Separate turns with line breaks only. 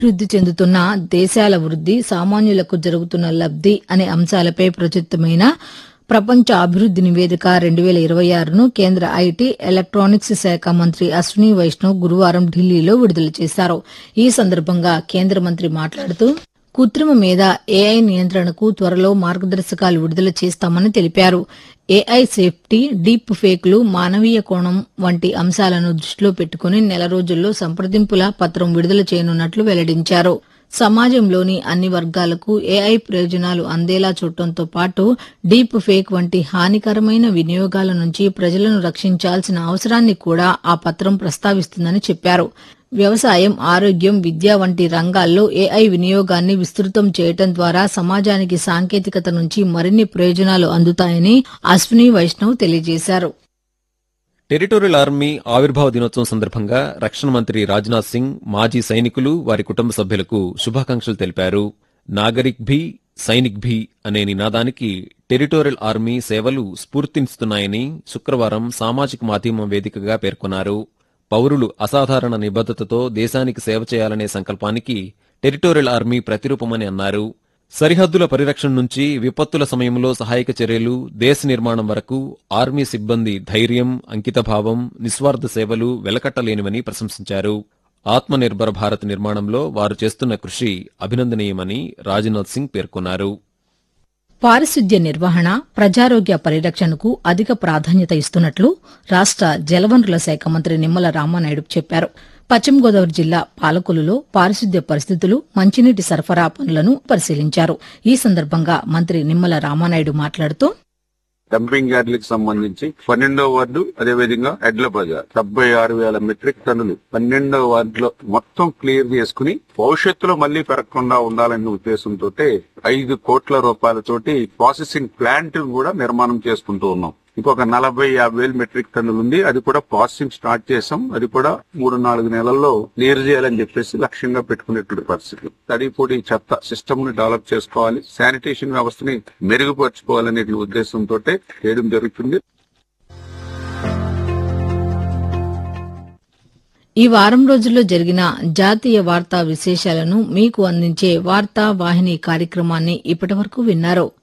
అభివృద్ది చెందుతున్న దేశాల వృద్ది సామాన్యులకు జరుగుతున్న లబ్ది అనే అంశాలపై ప్రచురితమైన ప్రపంచ అభివృద్ది నివేదిక రెండు వేల ఇరవై ఆరును కేంద్ర ఐటీ ఎలక్ట్రానిక్స్ శాఖ మంత్రి అశ్విని వైష్ణవ్ గురువారం ఢిల్లీలో విడుదల చేశారు ఈ సందర్భంగా కేంద్ర మంత్రి మాట్లాడుతూ కృత్రిమ మీద ఏఐ నియంత్రణకు త్వరలో మార్గదర్శకాలు విడుదల చేస్తామని తెలిపారు ఏఐ సేఫ్టీ డీప్ ఫేక్లు మానవీయ కోణం వంటి అంశాలను దృష్టిలో పెట్టుకుని నెల రోజుల్లో సంప్రదింపుల పత్రం విడుదల చేయనున్నట్లు వెల్లడించారు సమాజంలోని అన్ని వర్గాలకు ఏఐ ప్రయోజనాలు అందేలా చూడటంతో పాటు డీప్ ఫేక్ వంటి హానికరమైన వినియోగాల నుంచి ప్రజలను రక్షించాల్సిన అవసరాన్ని కూడా ఆ పత్రం ప్రస్తావిస్తుందని చెప్పారు వ్యవసాయం ఆరోగ్యం విద్య వంటి రంగాల్లో ఏఐ వినియోగాన్ని విస్తృతం చేయటం ద్వారా సమాజానికి సాంకేతికత నుంచి మరిన్ని ప్రయోజనాలు అందుతాయని అశ్విని వైష్ణవ్ తెలియజేశారు
టెరిటోరియల్ ఆర్మీ ఆవిర్భావ దినోత్సవం సందర్భంగా రక్షణ మంత్రి రాజ్నాథ్ సింగ్ మాజీ సైనికులు వారి కుటుంబ సభ్యులకు శుభాకాంక్షలు తెలిపారు నాగరిక్ భీ సైనిక్ భీ అనే నినాదానికి టెరిటోరియల్ ఆర్మీ సేవలు స్ఫూర్తినిస్తున్నాయని శుక్రవారం సామాజిక మాధ్యమం వేదికగా పేర్కొన్నారు పౌరులు అసాధారణ నిబద్ధతతో దేశానికి సేవ చేయాలనే సంకల్పానికి టెరిటోరియల్ ఆర్మీ ప్రతిరూపమని అన్నారు సరిహద్దుల పరిరక్షణ నుంచి విపత్తుల సమయంలో సహాయక చర్యలు దేశ నిర్మాణం వరకు ఆర్మీ సిబ్బంది ధైర్యం అంకితభావం నిస్వార్థ సేవలు వెలకట్టలేనివని ప్రశంసించారు ఆత్మనిర్భర భారత్ నిర్మాణంలో వారు చేస్తున్న కృషి అభినందనీయమని రాజ్నాథ్ సింగ్ పేర్కొన్నారు
పారిశుద్ధ్య నిర్వహణ ప్రజారోగ్య పరిరక్షణకు అధిక ప్రాధాన్యత ఇస్తున్నట్లు రాష్ట జలవనరుల శాఖ మంత్రి నిమ్మల రామానాయుడు చెప్పారు పశ్చిమ గోదావరి జిల్లా పాలకొలులో పారిశుద్ధ్య పరిస్థితులు మంచినీటి సరఫరా పనులను పరిశీలించారు ఈ సందర్భంగా మంత్రి నిమ్మల రామానాయుడు మాట్లాడుతూ
డంపింగ్ యార్డులకు సంబంధించి పన్నెండో వార్డు అదేవిధంగా ఎడ్ల బజార్ డెబ్బై ఆరు వేల మెట్రిక్ టన్నులు పన్నెండో వార్డులో మొత్తం క్లియర్ చేసుకుని భవిష్యత్తులో మళ్లీ పెరగకుండా ఉండాలనే ఉద్దేశంతో ఐదు కోట్ల రూపాయలతోటి ప్రాసెసింగ్ ప్లాంట్ కూడా నిర్మాణం చేసుకుంటూ ఉన్నాం ఇంకొక నలభై యాభై వేలు మెట్రిక్ టన్నులు ఉంది అది కూడా ప్రాసెసింగ్ స్టార్ట్ చేసాం అది కూడా మూడు నాలుగు నెలల్లో క్లియర్ చేయాలని చెప్పేసి లక్ష్యంగా పెట్టుకునేటువంటి పరిస్థితి తడి పొడి చెత్త సిస్టమ్ ని డెవలప్ చేసుకోవాలి శానిటేషన్ వ్యవస్థని మెరుగుపరచుకోవాలనే ఉద్దేశంతో చేయడం జరుగుతుంది
ఈ వారం రోజుల్లో జరిగిన జాతీయ వార్తా విశేషాలను మీకు అందించే వార్తా వాహిని కార్యక్రమాన్ని ఇప్పటివరకు విన్నారు